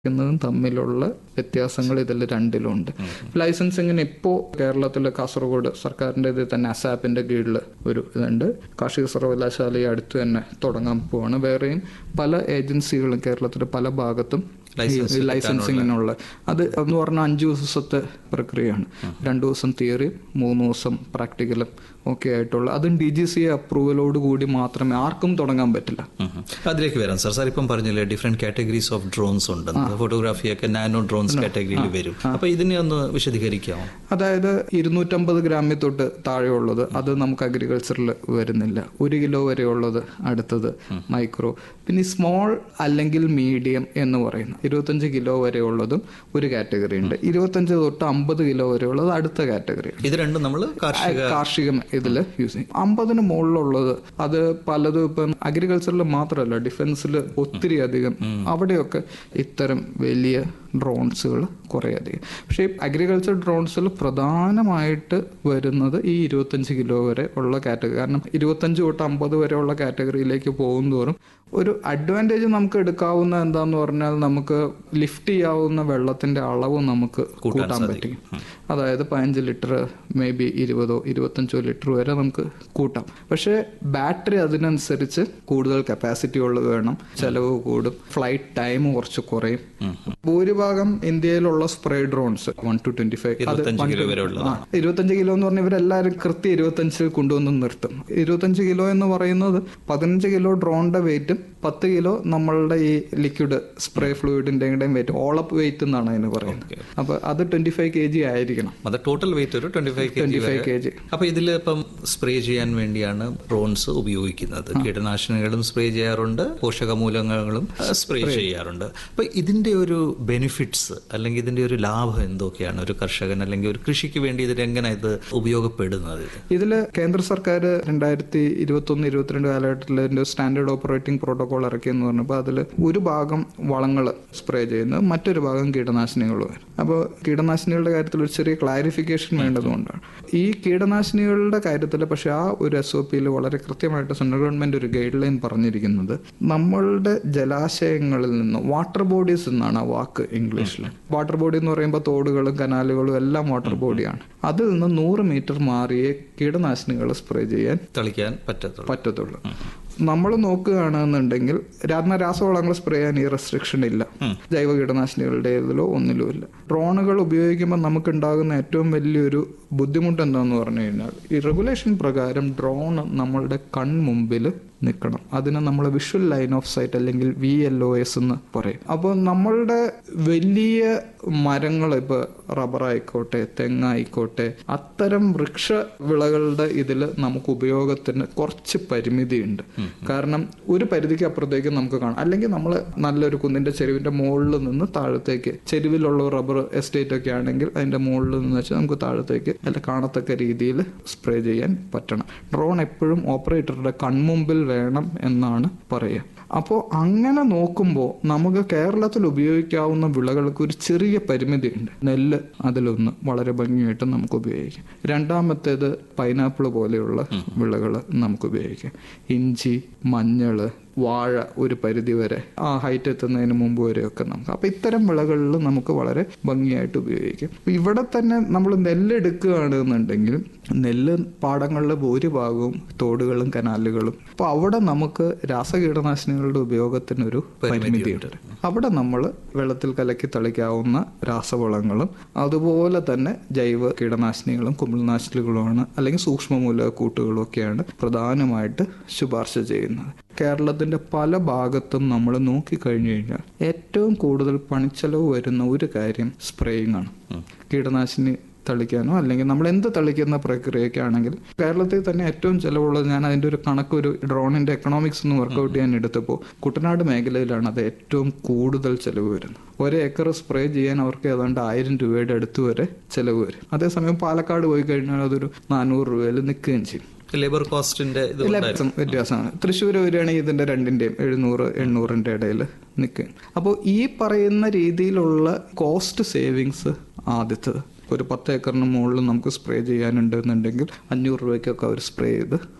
ുന്നതും തമ്മിലുള്ള വ്യത്യാസങ്ങൾ ഇതിൽ രണ്ടിലുണ്ട് ലൈസൻസിങ്ങിന് ഇപ്പോൾ കേരളത്തിൽ കാസർഗോഡ് സർക്കാരിൻ്റെ ഇതിൽ തന്നെ അസാപ്പിന്റെ കീഴിൽ ഒരു ഇതുണ്ട് കാർഷിക സർവകലാശാല ഈ അടുത്ത് തന്നെ തുടങ്ങാൻ പോവാണ് വേറെയും പല ഏജൻസികളും കേരളത്തിലെ പല ഭാഗത്തും ലൈസൻസ് ഈ ലൈസൻസിങ്ങിനുള്ള അത് എന്ന് പറഞ്ഞാൽ അഞ്ച് ദിവസത്തെ പ്രക്രിയയാണ് രണ്ടു ദിവസം തിയറി മൂന്ന് ദിവസം പ്രാക്ടിക്കലും ഒക്കെ ആയിട്ടുള്ള അതും ഡി ജി സി അപ്രൂവലോട് കൂടി മാത്രമേ ആർക്കും തുടങ്ങാൻ പറ്റില്ല ഉം ഉം. അതിലേക്ക് വരാം സാർ സാർ ഇപ്പം പറഞ്ഞില്ലേ ഡിഫറെന്റ് കാറ്റഗറീസ് ഓഫ് ഡ്രോൺസ് ഉണ്ട് ഫോട്ടോഗ്രാഫി ഒക്കെ നാനോ ഡ്രോൺസ് കാറ്റഗറിയിൽ വരും അപ്പൊ ഇതിനെ ഒന്ന് വിശദീകരിക്കാമോ അതായത് ഇരുന്നൂറ്റമ്പത് ഗ്രാമിൽ തൊട്ട് താഴെയുള്ളത് അത് നമുക്ക് അഗ്രികൾച്ചറിൽ വരുന്നില്ല ഒരു കിലോ വരെയുള്ളത് അടുത്തത് മൈക്രോ പിന്നെ സ്മോൾ അല്ലെങ്കിൽ മീഡിയം എന്ന് പറയുന്ന ഇരുപത്തഞ്ച് കിലോ വരെയുള്ളതും ഒരു കാറ്റഗറി ഉണ്ട് ഇരുപത്തഞ്ച് തൊട്ട് അമ്പത് കിലോ വരെയുള്ളത് അടുത്ത കാറ്റഗറി ഇത് രണ്ടും നമ്മൾ കാർഷിക കാർഷികം ഇതിൽ യൂസ് ചെയ്യും അമ്പതിന് മുകളിലുള്ളത് അത് പലതും ഇപ്പം അഗ്രികൾച്ചറിൽ മാത്രമല്ല ഡിഫൻസിൽ ഒത്തിരി അധികം അവിടെയൊക്കെ ഇത്തരം വലിയ ഡ്രോൺസുകൾ കുറേ അധികം പക്ഷേ അഗ്രികൾച്ചർ ഡ്രോൺസിൽ പ്രധാനമായിട്ട് വരുന്നത് ഈ ഇരുപത്തഞ്ച് കിലോ വരെ ഉള്ള കാറ്റഗറി കാരണം ഇരുപത്തഞ്ച് തൊട്ട് അമ്പത് വരെയുള്ള കാറ്റഗറിയിലേക്ക് പോകുന്തോറും ഒരു അഡ്വാൻറ്റേജ് നമുക്ക് എടുക്കാവുന്ന എന്താന്ന് പറഞ്ഞാൽ നമുക്ക് ലിഫ്റ്റ് ചെയ്യാവുന്ന വെള്ളത്തിന്റെ അളവ് നമുക്ക് കൂട്ടാൻ പറ്റും അതായത് പതിനഞ്ച് ലിറ്റർ മേ ബി ഇരുപതോ ഇരുപത്തഞ്ചോ ലിറ്റർ വരെ നമുക്ക് കൂട്ടാം പക്ഷേ ബാറ്ററി അതിനനുസരിച്ച് കൂടുതൽ കപ്പാസിറ്റി ഉള്ളത് വേണം ചെലവ് കൂടും ഫ്ലൈറ്റ് ടൈം കുറച്ച് കുറയും ഭൂരിഭാഗം ഇന്ത്യയിലുള്ള spray drones one two twenty five ഇരുപത്തഞ്ച് കിലോ വരെ ഉള്ളത് ഇരുപത്തഞ്ച് കിലോ എന്ന് പറഞ്ഞാൽ ഇവരെല്ലാവരും കൃത്യം ഇരുപത്തഞ്ചിൽ കൊണ്ടുവന്ന് നിർത്തും ഇരുപത്തഞ്ച് കിലോ എന്ന് പറയുന്നത് പതിനഞ്ച് കിലോ ഡ്രോണിന്റെ വെയിറ്റും പത്ത് കിലോ നമ്മളുടെ ഈ ലിക്വിഡ് സ്പ്രേ ഫ്ലൂയിഡിന്റെയും വെയിറ്റ് ഓളപ്പ് വെയിറ്റ് എന്നാണ് അതിന് പറയുന്നത് അപ്പൊ അത് ട്വന്റി ഫൈവ് കെ ജി ആയിരിക്കണം അത് ടോട്ടൽ വെയിറ്റ് ഒരു twenty five K twenty five K G അപ്പൊ ഇതിൽ ഇപ്പം സ്പ്രേ ചെയ്യാൻ വേണ്ടിയാണ് ഡ്രോൺസ് ഉപയോഗിക്കുന്നത് കീടനാശിനികളും സ്പ്രേ ചെയ്യാറുണ്ട് പോഷകമൂലകങ്ങളും സ്പ്രേ ചെയ്യാറുണ്ട് അപ്പൊ ഇതിന്റെ ഒരു ബെനിഫിറ്റ്സ് അല്ലെങ്കിൽ ഇതിന്റെ ഒരു ലാഭം എന്തൊക്കെയാണ് ഒരു കർഷകൻ അല്ലെങ്കിൽ ഒരു കൃഷിക്ക് വേണ്ടി ഇതിൽ എങ്ങനെ ഇത് ഉപയോഗപ്പെടുന്നത് ഇത് ഇതിൽ കേന്ദ്ര സർക്കാർ രണ്ടായിരത്തി ഇരുപത്തി ഒന്ന് ഇരുപത്തിരണ്ട് കാലഘട്ടത്തിൽ ഇതിന്റെ സ്റ്റാൻഡേർഡ് ഓപ്പറേറ്റിംഗ് പ്രോട്ടോകോൾ ഇറക്കിയെന്ന് പറഞ്ഞപ്പോൾ അതിൽ ഒരു ഭാഗം വളങ്ങൾ സ്പ്രേ ചെയ്യുന്നത് മറ്റൊരു ഭാഗം കീടനാശിനികൾ വരും അപ്പോൾ കീടനാശിനികളുടെ കാര്യത്തിൽ ഒരു ചെറിയ ക്ലാരിഫിക്കേഷൻ വേണ്ടതുകൊണ്ടാണ് ഈ കീടനാശിനികളുടെ കാര്യത്തിൽ പക്ഷെ ആ ഒരു എസ് ഒ പിയിൽ വളരെ കൃത്യമായിട്ട് സെൻട്രൽ ഗവൺമെന്റ് ഒരു ഗൈഡ് ലൈൻ പറഞ്ഞിരിക്കുന്നത് നമ്മളുടെ ജലാശയങ്ങളിൽ നിന്ന് വാട്ടർ ബോഡീസ് എന്നാണ് ആ വാക്ക് ഇംഗ്ലീഷിൽ വാട്ടർ ബോഡി എന്ന് പറയുമ്പോൾ തോടുകളും കനാലുകളും എല്ലാം വാട്ടർ ബോഡിയാണ് അതിൽ നിന്ന് നൂറ് മീറ്റർ മാറിയേ കീടനാശിനികൾ സ്പ്രേ ചെയ്യാൻ തളിക്കാൻ പറ്റത്തുള്ളൂ പറ്റത്തുള്ളൂ നമ്മൾ നോക്കുകയാണെന്നുണ്ടെങ്കിൽ രാത്രി രാസവളങ്ങൾ സ്പ്രേ ചെയ്യാൻ ഈ റെസ്ട്രിക്ഷൻ ഇല്ല ജൈവ കീടനാശിനികളുടെ ഇതിലോ ഒന്നിലും ഇല്ല ഡ്രോണുകൾ ഉപയോഗിക്കുമ്പോൾ നമുക്ക് ഉണ്ടാകുന്ന ഏറ്റവും വലിയൊരു ബുദ്ധിമുട്ട് എന്താന്ന് പറഞ്ഞു കഴിഞ്ഞാൽ ഈ റെഗുലേഷൻ പ്രകാരം ഡ്രോൺ നമ്മളുടെ കൺമുമ്പിൽ നിൽക്കണം അതിന് നമ്മൾ വിഷ്വൽ ലൈൻ ഓഫ് സൈറ്റ് അല്ലെങ്കിൽ വി എൽ ഒ എസ് എന്ന് പറയും അപ്പോൾ നമ്മളുടെ വലിയ മരങ്ങൾ ഇപ്പോൾ റബ്ബർ ആയിക്കോട്ടെ തെങ്ങായിക്കോട്ടെ അത്തരം വൃക്ഷ വിളകളുടെ ഇതിൽ നമുക്ക് ഉപയോഗത്തിന് കുറച്ച് പരിമിതിയുണ്ട് കാരണം ഒരു പരിധിക്ക് അപ്പുറത്തേക്ക് നമുക്ക് കാണാം അല്ലെങ്കിൽ നമ്മൾ നല്ലൊരു കുന്നിന്റെ ചെരുവിന്റെ മുകളിൽ നിന്ന് താഴത്തേക്ക് ചെരുവിലുള്ള റബ്ബർ എസ്റ്റേറ്റ് ഒക്കെ ആണെങ്കിൽ അതിന്റെ മുകളിൽ നിന്ന് വെച്ചാൽ നമുക്ക് താഴത്തേക്ക് അല്ല കാണത്തക്ക രീതിയിൽ സ്പ്രേ ചെയ്യാൻ പറ്റണം ഡ്രോൺ എപ്പോഴും ഓപ്പറേറ്ററുടെ കൺമുമ്പിൽ വേണം എന്നാണ് പറയുക അപ്പോൾ അങ്ങനെ നോക്കുമ്പോൾ നമുക്ക് കേരളത്തിൽ ഉപയോഗിക്കാവുന്ന വിളകൾക്ക് ഒരു ചെറിയ പരിമിതിയുണ്ട് നെല്ല് അതിലൊന്ന് വളരെ ഭംഗിയായിട്ട് നമുക്ക് ഉപയോഗിക്കാം രണ്ടാമത്തേത് പൈനാപ്പിൾ പോലെയുള്ള വിളകൾ നമുക്ക് ഉപയോഗിക്കാം ഇഞ്ചി മഞ്ഞള് വാഴ ഒരു പരിധി വരെ ആ ഹൈറ്റ് എത്തുന്നതിന് മുമ്പ് വരെയൊക്കെ നമുക്ക് അപ്പൊ ഇത്തരം വിളകളിൽ നമുക്ക് വളരെ ഭംഗിയായിട്ട് ഉപയോഗിക്കാം അപ്പൊ ഇവിടെ തന്നെ നമ്മൾ നെല്ല് എടുക്കുകയാണെന്നുണ്ടെങ്കിൽ നെല്ല് പാടങ്ങളിലെ ഭൂരിഭാഗവും തോടുകളും കനാലുകളും അപ്പൊ അവിടെ നമുക്ക് രാസകീടനാശിനികളുടെ ഉപയോഗത്തിനൊരു പരിമിതിയുണ്ട് അവിടെ നമ്മൾ വെള്ളത്തിൽ കലക്കി തളിക്കാവുന്ന രാസവളങ്ങളും അതുപോലെ തന്നെ ജൈവ കീടനാശിനികളും കുമിൾനാശിനികളുമാണ് അല്ലെങ്കിൽ സൂക്ഷ്മമൂലക കൂട്ടുകളും ഒക്കെയാണ് പ്രധാനമായിട്ട് ശുപാർശ ചെയ്യുന്നത് കേരളത്തിന്റെ പല ഭാഗത്തും നമ്മൾ നോക്കിക്കഴിഞ്ഞു കഴിഞ്ഞാൽ ഏറ്റവും കൂടുതൽ പണിച്ചെലവ് വരുന്ന ഒരു കാര്യം സ്പ്രേയിങ് ആണ് കീടനാശിനി തളിക്കാനോ അല്ലെങ്കിൽ നമ്മൾ എന്ത് തളിക്കുന്ന പ്രക്രിയയൊക്കെ ആണെങ്കിൽ കേരളത്തിൽ തന്നെ ഏറ്റവും ചിലവുള്ളത് ഞാൻ അതിന്റെ ഒരു കണക്ക് ഒരു ഡ്രോണിന്റെ എക്കണോമിക്സ് ഒന്ന് വർക്കൗട്ട് ചെയ്യാൻ എടുത്തപ്പോൾ കുട്ടനാട് മേഖലയിലാണ് അത് ഏറ്റവും കൂടുതൽ ചിലവ് വരുന്നത് ഒരു ഏക്കർ സ്പ്രേ ചെയ്യാൻ അവർക്ക് ഏതാണ്ട് ആയിരം രൂപയുടെ അടുത്ത് വരെ ചിലവ് വരും അതേസമയം പാലക്കാട് പോയി കഴിഞ്ഞാൽ അതൊരു നാനൂറ് രൂപയിൽ നിൽക്കുകയും ചെയ്യും ലേബർ കോസ്റ്റിന്റെ ഇത് വ്യത്യാസം വ്യത്യാസമാണ് തൃശ്ശൂർ വരികയാണെങ്കിൽ ഇതിന്റെ രണ്ടിന്റെയും എഴുന്നൂറ് എണ്ണൂറിന്റെ ഇടയിൽ നിൽക്കും അപ്പോൾ ഈ പറയുന്ന രീതിയിലുള്ള കോസ്റ്റ് സേവിങ്സ് ആദ്യത്തത് ഒരു പത്ത് ഏക്കറിന് മുകളിൽ നമുക്ക് സ്പ്രേ ചെയ്യാനുണ്ട് എന്നുണ്ടെങ്കിൽ അഞ്ഞൂറ് രൂപയ്ക്കൊക്കെ അവർ സ്പ്രേ ചെയ്ത് വരും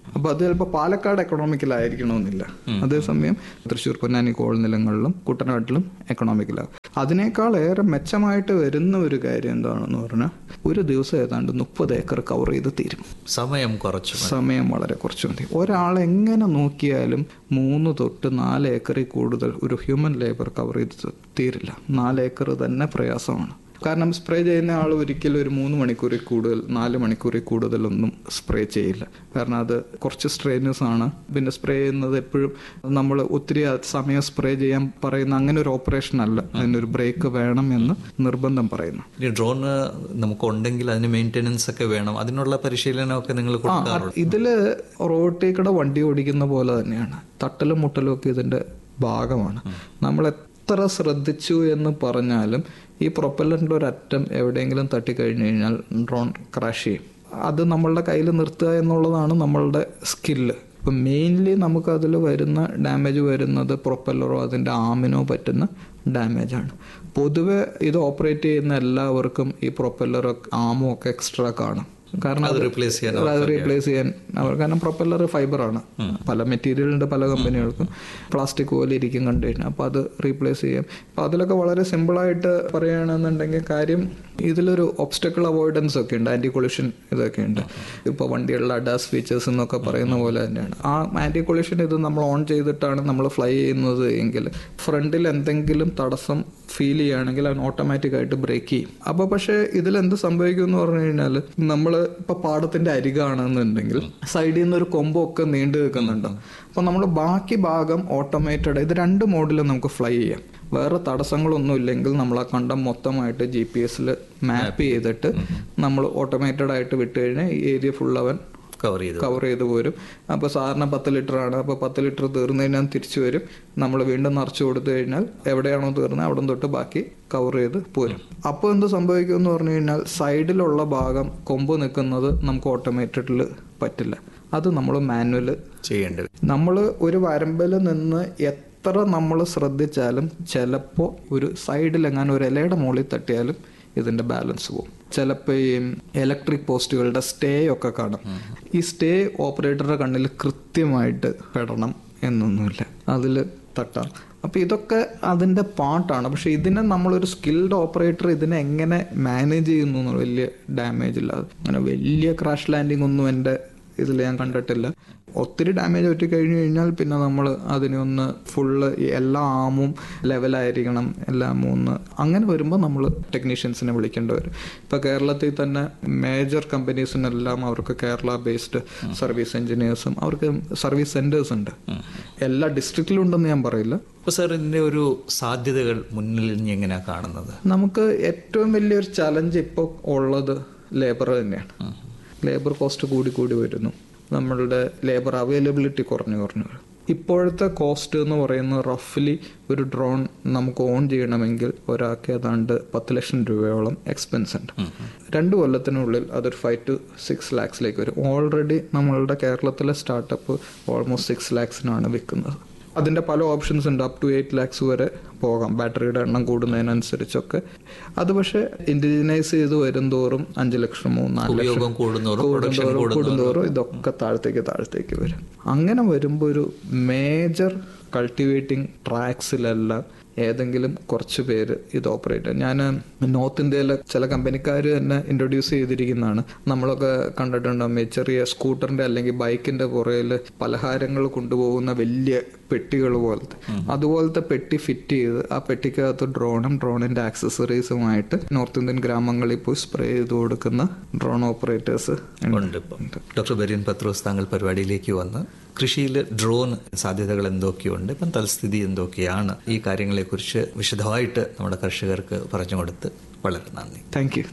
അപ്പോൾ അത് ചിലപ്പോൾ പാലക്കാട് എക്കണോമിക്കലായിരിക്കണമെന്നില്ല അതേസമയം തൃശ്ശൂർ പൊന്നാനി കോൾ നിലങ്ങളിലും കുട്ടനാട്ടിലും എക്കണോമിക്കലാകും അതിനേക്കാൾ ഏറെ മെച്ചമായിട്ട് വരുന്ന ഒരു കാര്യം എന്താണെന്ന് പറഞ്ഞാൽ ഒരു ദിവസം ഏതാണ്ട് മുപ്പത് ഏക്കർ കവർ ചെയ്ത് തീരും സമയം കുറച്ചു സമയം വളരെ കുറച്ച് മതി ഒരാൾ എങ്ങനെ നോക്കിയാലും മൂന്ന് തൊട്ട് നാല് ഏക്കറിൽ കൂടുതൽ ഒരു ഹ്യൂമൻ ലേബർ കവർ ചെയ്ത് തീരില്ല നാല് ഏക്കർ തന്നെ പ്രയാസമാണ് കാരണം സ്പ്രേ ചെയ്യുന്ന ആൾ ഒരിക്കലും ഒരു മൂന്ന് മണിക്കൂറിൽ കൂടുതൽ നാല് മണിക്കൂറിൽ കൂടുതലൊന്നും സ്പ്രേ ചെയ്യില്ല കാരണം അത് കുറച്ച് സ്ട്രെയിനേഴ്സ് ആണ് പിന്നെ സ്പ്രേ ചെയ്യുന്നത് എപ്പോഴും നമ്മൾ ഒത്തിരി സമയം സ്പ്രേ ചെയ്യാൻ പറയുന്ന അങ്ങനെ ഒരു ഓപ്പറേഷൻ അല്ല അതിനൊരു ബ്രേക്ക് വേണം എന്ന് നിർബന്ധം പറയുന്നു ഇനി ഡ്രോൺ നമുക്ക് ഉണ്ടെങ്കിൽ അതിന് മെയിൻ്റെനൻസ് ഒക്കെ വേണം അതിനുള്ള പരിശീലനമൊക്കെ നിങ്ങൾ കൊടുക്കാറുണ്ട് ഇതില് റോട്ടിൽ കൂടെ വണ്ടി ഓടിക്കുന്ന പോലെ തന്നെയാണ് തട്ടലും മുട്ടലും ഒക്കെ ഇതിന്റെ ഭാഗമാണ് നമ്മൾ എത്ര ശ്രദ്ധിച്ചു എന്ന് പറഞ്ഞാലും ഈ പ്രൊപ്പല്ലറിന്റെ ഒരു അറ്റം എവിടെയെങ്കിലും തട്ടിക്കഴിഞ്ഞു കഴിഞ്ഞാൽ ഡ്രോൺ ക്രാഷ് ചെയ്യും അത് നമ്മളുടെ കയ്യിൽ നിർത്തുക എന്നുള്ളതാണ് നമ്മളുടെ സ്കില്ല് ഇപ്പം മെയിൻലി നമുക്ക് അതിൽ വരുന്ന ഡാമേജ് വരുന്നത് പ്രൊപ്പല്ലറോ അതിൻ്റെ ആമിനോ പറ്റുന്ന ഡാമേജാണ് പൊതുവെ ഇത് ഓപ്പറേറ്റ് ചെയ്യുന്ന എല്ലാവർക്കും ഈ പ്രൊപ്പല്ലറോ ആമോ ഒക്കെ എക്സ്ട്രാ കാണും കാരണം അത് അത് replace ചെയ്യാൻ അത് റീപ്ലേസ് ചെയ്യാൻ അവർ കാരണം പ്രൊപ്പല്ലർ ഫൈബർ ആണ് പല മെറ്റീരിയലുണ്ട് പല കമ്പനികൾക്കും പ്ലാസ്റ്റിക് പോലെ ഇരിക്കും കണ്ടു കഴിഞ്ഞാൽ അപ്പോൾ അത് റീപ്ലേസ് ചെയ്യാം അപ്പോൾ അതിലൊക്കെ വളരെ സിമ്പിളായിട്ട് പറയുകയാണെന്നുണ്ടെങ്കിൽ കാര്യം ഇതിലൊരു ഒബ്സ്റ്റക്കിൾ അവോയ്ഡൻസ് ഒക്കെ ഉണ്ട് ആൻറ്റി കൊളിഷൻ ഇതൊക്കെ ഉണ്ട് ഇപ്പോൾ വണ്ടികളിലെ അഡാസ് ഫീച്ചേഴ്സ് എന്നൊക്കെ പറയുന്ന പോലെ തന്നെയാണ് ആ ആൻറ്റി കൊളിഷൻ ഇത് നമ്മൾ ഓൺ ചെയ്തിട്ടാണ് നമ്മൾ ഫ്ലൈ ചെയ്യുന്നത് എങ്കിൽ ഫ്രണ്ടിൽ എന്തെങ്കിലും തടസ്സം ഫീൽ ചെയ്യുകയാണെങ്കിൽ അവൻ ഓട്ടോമാറ്റിക് ആയിട്ട് ബ്രേക്ക് ചെയ്യും അപ്പോൾ പക്ഷേ ഇതിൽ എന്ത് സംഭവിക്കും എന്ന് പറഞ്ഞു കഴിഞ്ഞാൽ നമ്മൾ ഇപ്പോൾ പാടത്തിന്റെ അരികാണെന്നുണ്ടെങ്കിൽ സൈഡിൽ നിന്ന് ഒരു കൊമ്പൊക്കെ നീണ്ടു നിൽക്കുന്നുണ്ട് അപ്പോൾ നമ്മൾ ബാക്കി ഭാഗം ഓട്ടോമേറ്റഡ് ഇത് രണ്ട് മോഡിലും നമുക്ക് ഫ്ലൈ ചെയ്യാം വേറെ തടസ്സങ്ങളൊന്നും ഇല്ലെങ്കിൽ നമ്മൾ ആ കണ്ടം മൊത്തമായിട്ട് ജി പി എസിൽ മാപ്പ് ചെയ്തിട്ട് നമ്മൾ ഓട്ടോമേറ്റഡ് ആയിട്ട് വിട്ട് കഴിഞ്ഞാൽ ഈ ഏരിയ ഫുൾ അവൻ കവർ ചെയ്തു കവർ ചെയ്ത് പോരും അപ്പോൾ സാറിന് പത്ത് ലിറ്റർ ആണ് അപ്പോൾ പത്ത് ലിറ്റർ തീർന്നു കഴിഞ്ഞാൽ തിരിച്ചു വരും നമ്മൾ വീണ്ടും നിറച്ച് കൊടുത്തു കഴിഞ്ഞാൽ എവിടെയാണോ തീർന്നത് അവിടെ തൊട്ട് ബാക്കി കവർ ചെയ്ത് പോരും അപ്പോൾ എന്ത് സംഭവിക്കും എന്ന് പറഞ്ഞു കഴിഞ്ഞാൽ സൈഡിലുള്ള ഭാഗം കൊമ്പ് നിൽക്കുന്നത് നമുക്ക് ഓട്ടോമേറ്റഡിൽ പറ്റില്ല അത് നമ്മൾ മാനുവൽ ചെയ്യേണ്ടത് നമ്മൾ ഒരു വരമ്പിൽ നിന്ന് എത്ര നമ്മൾ ശ്രദ്ധിച്ചാലും ചിലപ്പോൾ ഒരു സൈഡിലെങ്ങാനും ഒരു ഇലയുടെ മുകളിൽ തട്ടിയാലും ഇതിന്റെ ബാലൻസ് പോകും ചിലപ്പോൾ ഈ ഇലക്ട്രിക് പോസ്റ്റുകളുടെ സ്റ്റേ ഒക്കെ കാണും ഈ സ്റ്റേ ഓപ്പറേറ്ററുടെ കണ്ണിൽ കൃത്യമായിട്ട് പെടണം എന്നൊന്നുമില്ല അതിൽ തട്ടാം അപ്പോൾ ഇതൊക്കെ അതിൻ്റെ പാട്ടാണ് പക്ഷെ ഇതിനെ നമ്മളൊരു സ്കിൽഡ് ഓപ്പറേറ്റർ ഇതിനെ എങ്ങനെ മാനേജ് ചെയ്യുന്നു എന്നുള്ള വലിയ ഡാമേജ് ഇല്ലാതെ അങ്ങനെ വലിയ ക്രാഷ് ലാൻഡിംഗ് ഒന്നും എൻ്റെ ഇതിൽ ഞാൻ കണ്ടിട്ടില്ല ഒത്തിരി ഡാമേജ് പറ്റി കഴിഞ്ഞു കഴിഞ്ഞാൽ പിന്നെ നമ്മൾ അതിനെ ഒന്ന് ഫുള്ള് എല്ലാ ആമും ലെവലായിരിക്കണം എല്ലാം ഒന്ന് അങ്ങനെ വരുമ്പോൾ നമ്മൾ ടെക്നീഷ്യൻസിനെ വിളിക്കേണ്ടി വരും ഇപ്പോൾ കേരളത്തിൽ തന്നെ മേജർ കമ്പനീസിനെല്ലാം അവർക്ക് കേരള ബേസ്ഡ് സർവീസ് എഞ്ചിനീയേഴ്സും അവർക്ക് സർവീസ് സെൻറ്റേഴ്സ് ഉണ്ട് എല്ലാ ഡിസ്ട്രിക്റ്റിലും ഉണ്ടെന്ന് ഞാൻ പറയില്ല അപ്പോൾ സാർ ഇതിൻ്റെ ഒരു സാധ്യതകൾ മുന്നിൽ ഇനി എങ്ങനെയാണ് കാണുന്നത് നമുക്ക് ഏറ്റവും വലിയൊരു ചലഞ്ച് ഇപ്പോൾ ഉള്ളത് ലേബർ തന്നെയാണ് ലേബർ കോസ്റ്റ് കൂടി കൂടി വരുന്നു നമ്മളുടെ ലേബർ അവൈലബിലിറ്റി കുറഞ്ഞു കുറഞ്ഞു വരും ഇപ്പോഴത്തെ കോസ്റ്റ് എന്ന് പറയുന്നത് റഫ്ലി ഒരു ഡ്രോൺ നമുക്ക് ഓൺ ചെയ്യണമെങ്കിൽ ഒരാൾക്ക് ഏതാണ്ട് പത്ത് ലക്ഷം രൂപയോളം എക്സ്പെൻസ് ഉണ്ട് രണ്ട് കൊല്ലത്തിനുള്ളിൽ അതൊരു ഫൈവ് ടു സിക്സ് ലാക്സിലേക്ക് വരും ഓൾറെഡി നമ്മളുടെ കേരളത്തിലെ സ്റ്റാർട്ടപ്പ് ഓൾമോസ്റ്റ് സിക്സ് ലാക്സിനാണ് വിൽക്കുന്നത് അതിൻ്റെ പല ഓപ്ഷൻസ് ഉണ്ട് അപ് ടു എയ്റ്റ് ലാക്സ് വരെ പോകാം ബാറ്ററിയുടെ എണ്ണം കൂടുന്നതിനനുസരിച്ചൊക്കെ അത് പക്ഷേ ഇൻഡിജിനൈസ് ചെയ്ത് വരും തോറും അഞ്ച് ലക്ഷമോ നാല് ലക്ഷം ഉപയോഗം കൂടുന്നതോറും പ്രൊഡക്ഷൻ കൂടുന്തോറും കൂടുന്തോറും ഇതൊക്കെ താഴത്തേക്ക് താഴത്തേക്ക് വരും അങ്ങനെ വരുമ്പോൾ ഒരു മേജർ കൾട്ടിവേറ്റിംഗ് ട്രാക്സിലെല്ലാം ഏതെങ്കിലും കുറച്ച് പേര് ഇത് ഓപ്പറേറ്റ് ഞാൻ നോർത്ത് ഇന്ത്യയിലെ ചില കമ്പനിക്കാർ തന്നെ ഇൻട്രൊഡ്യൂസ് ചെയ്തിരിക്കുന്നതാണ് നമ്മളൊക്കെ കണ്ടിട്ടുണ്ടാവും ഈ ചെറിയ സ്കൂട്ടറിന്റെ അല്ലെങ്കിൽ ബൈക്കിന്റെ പുറയിൽ പലഹാരങ്ങൾ കൊണ്ടുപോകുന്ന വലിയ പെട്ടികൾ പോലത്തെ അതുപോലത്തെ പെട്ടി ഫിറ്റ് ചെയ്ത് ആ പെട്ടിക്കകത്ത് ഡ്രോണും ഡ്രോണിന്റെ ആക്സസറീസുമായിട്ട് നോർത്ത് ഇന്ത്യൻ ഗ്രാമങ്ങളിൽ പോയി സ്പ്രേ ചെയ്ത് കൊടുക്കുന്ന ഡ്രോൺ ഓപ്പറേറ്റേഴ്സ് ഉണ്ട് ഇപ്പം ഡോക്ടർ ബെരിൻ പത്രോസ് താങ്കൾ പരിപാടിയിലേക്ക് വന്ന് കൃഷിയിൽ ഡ്രോൺ സാധ്യതകൾ എന്തൊക്കെയുണ്ട് ഇപ്പം തൽസ്ഥിതി എന്തൊക്കെയാണ് ഈ കാര്യങ്ങളെക്കുറിച്ച് വിശദമായിട്ട് നമ്മുടെ കർഷകർക്ക് പറഞ്ഞു കൊടുത്ത് വളരെ നന്ദി താങ്ക് യു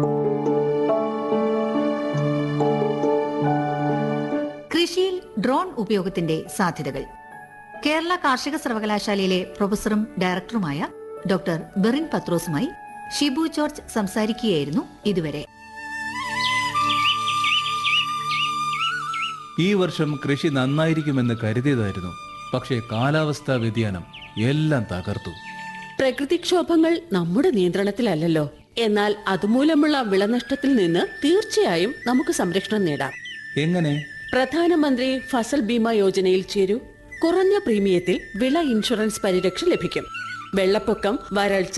കൃഷിയിൽ ഡ്രോൺ ഉപയോഗത്തിന്റെ സാധ്യതകൾ കേരള കാർഷിക സർവകലാശാലയിലെ പ്രൊഫസറും ഡയറക്ടറുമായ ഡോക്ടർ ബെറിൻ പത്രോസുമായി ഷിബു ജോർജ് സംസാരിക്കുകയായിരുന്നു ഇതുവരെ ഈ വർഷം കൃഷി നന്നായിരിക്കുമെന്ന് കരുതിയതായിരുന്നു പക്ഷേ കാലാവസ്ഥാ വ്യതിയാനം എല്ലാം തകർത്തു പ്രകൃതിക്ഷോഭങ്ങൾ നമ്മുടെ നിയന്ത്രണത്തിലല്ലല്ലോ എന്നാൽ അതുമൂലമുള്ള വിളനഷ്ടത്തിൽ നിന്ന് തീർച്ചയായും നമുക്ക് സംരക്ഷണം നേടാം എങ്ങനെ പ്രധാനമന്ത്രി ഫസൽ ബീമ യോജനയിൽ ചേരൂ കുറഞ്ഞ പ്രീമിയത്തിൽ വിള ഇൻഷുറൻസ് പരിരക്ഷ ലഭിക്കും വെള്ളപ്പൊക്കം വരൾച്ച